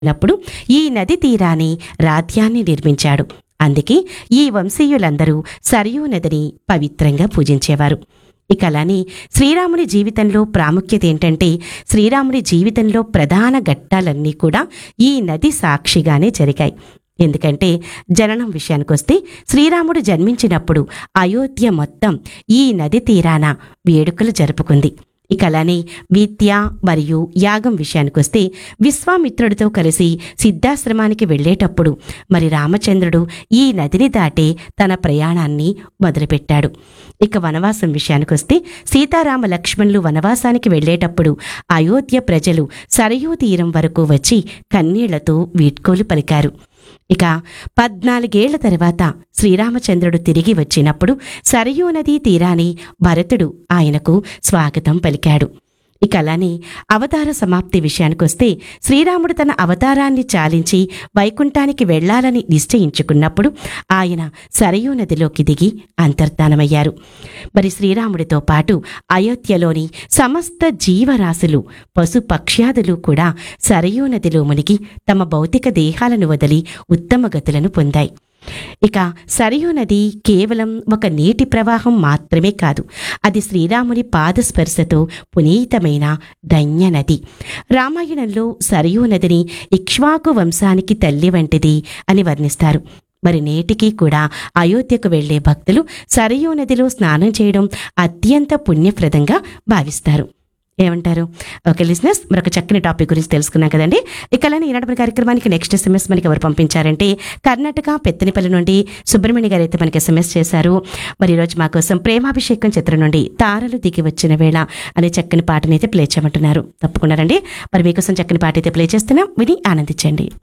ఉన్నప్పుడు ఈ నది తీరాని రాధ్యాన్ని నిర్మించాడు అందుకే ఈ వంశీయులందరూ సరియూ నదిని పవిత్రంగా పూజించేవారు ఇక అలానే శ్రీరాముని జీవితంలో ప్రాముఖ్యత ఏంటంటే శ్రీరాముని జీవితంలో ప్రధాన ఘట్టాలన్నీ కూడా ఈ నది సాక్షిగానే జరిగాయి ఎందుకంటే జననం విషయానికొస్తే శ్రీరాముడు జన్మించినప్పుడు అయోధ్య మొత్తం ఈ నది తీరాన వేడుకలు జరుపుకుంది ఇక అలానే విద్య మరియు యాగం విషయానికొస్తే విశ్వామిత్రుడితో కలిసి సిద్ధాశ్రమానికి వెళ్ళేటప్పుడు మరి రామచంద్రుడు ఈ నదిని దాటే తన ప్రయాణాన్ని మొదలుపెట్టాడు ఇక వనవాసం విషయానికొస్తే సీతారామ లక్ష్మణులు వనవాసానికి వెళ్ళేటప్పుడు అయోధ్య ప్రజలు సరయూ తీరం వరకు వచ్చి కన్నీళ్లతో వీడ్కోలు పలికారు ఇక పద్నాలుగేళ్ల తర్వాత శ్రీరామచంద్రుడు తిరిగి వచ్చినప్పుడు సరయూ నదీ తీరాని భరతుడు ఆయనకు స్వాగతం పలికాడు ఇక అలానే అవతార సమాప్తి విషయానికొస్తే శ్రీరాముడు తన అవతారాన్ని చాలించి వైకుంఠానికి వెళ్లాలని నిశ్చయించుకున్నప్పుడు ఆయన సరయూ నదిలోకి దిగి అంతర్ధానమయ్యారు మరి శ్రీరాముడితో పాటు అయోధ్యలోని సమస్త జీవరాశులు పశు పక్ష్యాదులు కూడా సరయూ నదిలో మునిగి తమ భౌతిక దేహాలను వదిలి ఉత్తమ గతులను పొందాయి ఇక సరియు నది కేవలం ఒక నీటి ప్రవాహం మాత్రమే కాదు అది శ్రీరాముని పాదస్పర్శతో పునీతమైన ధన్య నది రామాయణంలో సరియు నదిని ఇక్ష్వాకు వంశానికి తల్లి వంటిది అని వర్ణిస్తారు మరి నేటికి కూడా అయోధ్యకు వెళ్లే భక్తులు సరయూ నదిలో స్నానం చేయడం అత్యంత పుణ్యప్రదంగా భావిస్తారు ఏమంటారు ఓకే లిసినర్స్ మరొక చక్కని టాపిక్ గురించి తెలుసుకున్నాం కదండి ఇక అలానే ఈనాటి మన కార్యక్రమానికి నెక్స్ట్ ఎస్ఎంఎస్ మనకి ఎవరు పంపించారంటే కర్ణాటక పెత్తనిపల్లి నుండి సుబ్రహ్మణ్య గారు అయితే మనకి ఎస్ఎంఎస్ చేశారు మరి ఈరోజు మా కోసం ప్రేమాభిషేకం చిత్రం నుండి తారలు దిగి వచ్చిన వేళ అనే చక్కని పాటని అయితే ప్లే చేయమంటున్నారు తప్పకుండా రండి మరి మీకోసం చక్కని పాట అయితే ప్లే చేస్తున్నాం విని ఆనందించండి